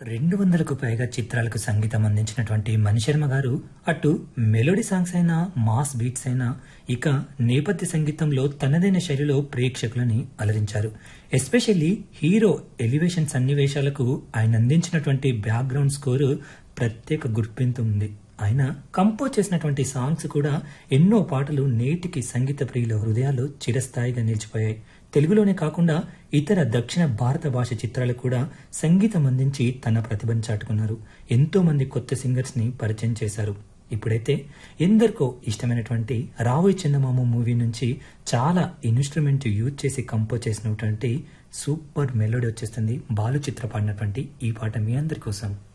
రెండు వందలకు పైగా చిత్రాలకు సంగీతం అందించినటువంటి మణిశర్మ గారు అటు మెలోడీ సాంగ్స్ అయినా మాస్ బీట్స్ అయినా ఇక నేపథ్య సంగీతంలో తనదైన శైలిలో ప్రేక్షకులని అలరించారు ఎస్పెషల్లీ హీరో ఎలివేషన్ సన్నివేశాలకు ఆయన అందించినటువంటి బ్యాక్గ్రౌండ్ స్కోరు ప్రత్యేక గుర్తింపు ఉంది ఆయన కంపోజ్ చేసినటువంటి సాంగ్స్ కూడా ఎన్నో పాటలు నేటికి సంగీత ప్రియుల హృదయాల్లో చిరస్థాయిగా నిలిచిపోయాయి తెలుగులోనే కాకుండా ఇతర దక్షిణ భారత భాష చిత్రాలకు కూడా సంగీతం అందించి తన ప్రతిభను చాటుకున్నారు ఎంతో మంది కొత్త సింగర్స్ ని పరిచయం చేశారు ఇప్పుడైతే ఎందరికో ఇష్టమైనటువంటి రావోయ్ చందమామ మూవీ నుంచి చాలా ఇన్స్ట్రుమెంట్ యూజ్ చేసి కంపోజ్ చేసినటువంటి సూపర్ మెలోడీ వచ్చేస్తుంది బాలు చిత్ర పాడినటువంటి ఈ పాట మీ అందరి కోసం